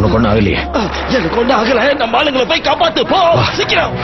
உனக்கு ஒண்ணு ஆகலையே எனக்கு ஒண்ணு ஆகல நம்ம ஆளுங்களை போய் காப்பாத்து போ சீக்கிரம்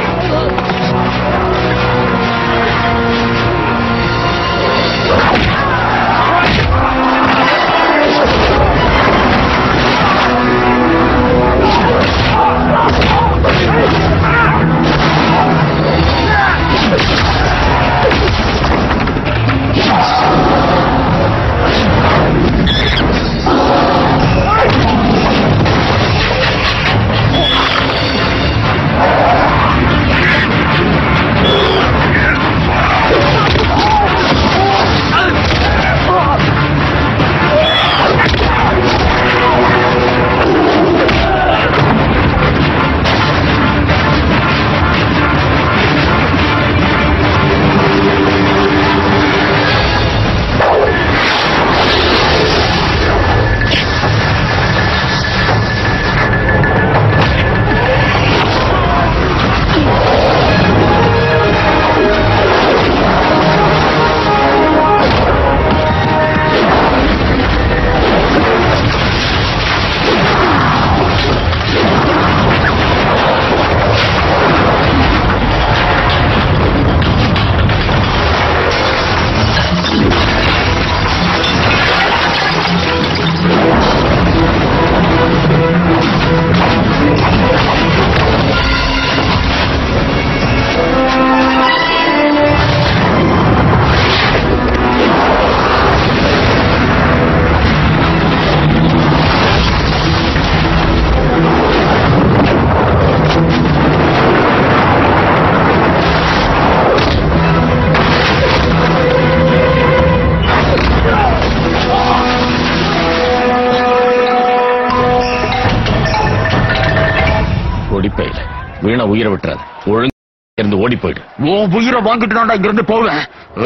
ஓடிப்போயில வீணா உயிரை விட்டுறாது ஒழுங்கு இருந்து ஓடி போயிடு உன் உயிரை வாங்கிட்டு தான்டா இங்க இருந்து போவேன்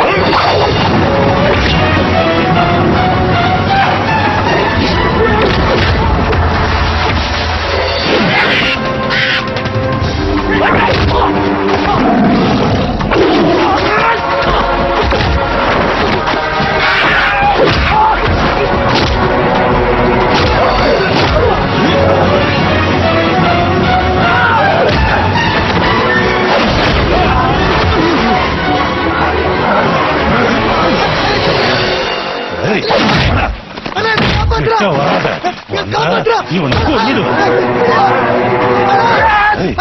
கிட்ட வராத. வந்தா இவனை கொன்னுடுவேன். ஏய்.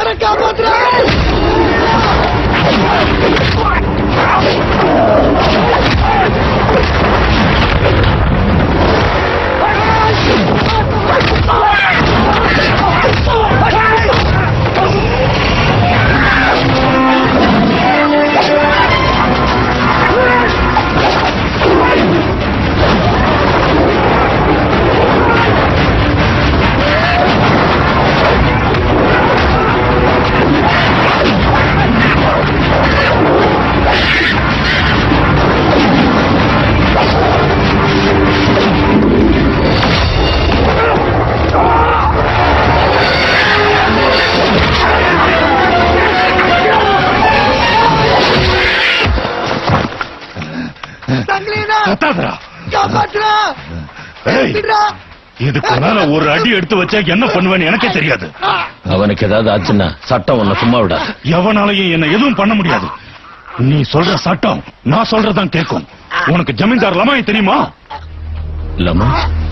கத்தாதடா. ஏய், இதுக்கு மேல ஒரு அடி எடுத்து வச்சா என்ன பண்ணுவேன்னு எனக்கே தெரியாது அவனுக்கு ஏதாவது ஆச்சுன்னா சட்டம் உன்னை சும்மா விடாது எவனாலையும் என்ன எதுவும் பண்ண முடியாது நீ சொல்ற சட்டம் நான் சொல்றதான் கேட்கும் உனக்கு ஜமீன்தார் லமாய் தெரியுமா இல்லம்மா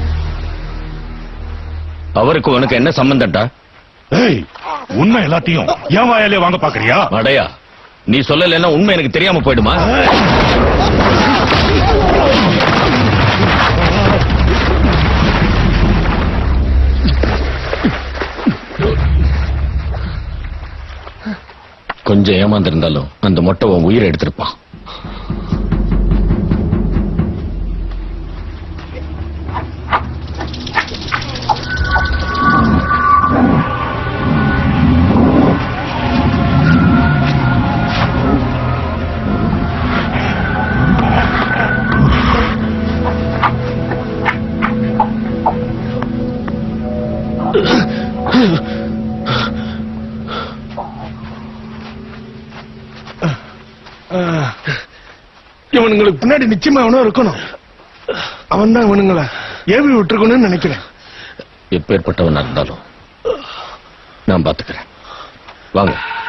அவருக்கு உனக்கு என்ன சம்பந்தம்டா ஏய் உண்மை எல்லாத்தையும் என் வாயாலே வாங்க பாக்குறியா அடையா நீ சொல்லலைன்னா உண்மை எனக்கு தெரியாம போயிடுமா கொஞ்சம் ஏமாந்திருந்தாலும் அந்த மொட்டை உன் உயிரை எடுத்திருப்பான் இவனுங்களுக்கு பின்னாடி நிச்சயமா அவனும் இருக்கணும் அவன் தான் இவனுங்களை ஏவி விட்டுருக்கணும்னு நினைக்கிறேன் எப்பேற்பட்டவனா இருந்தாலும் நான் பாத்துக்கிறேன் வாங்க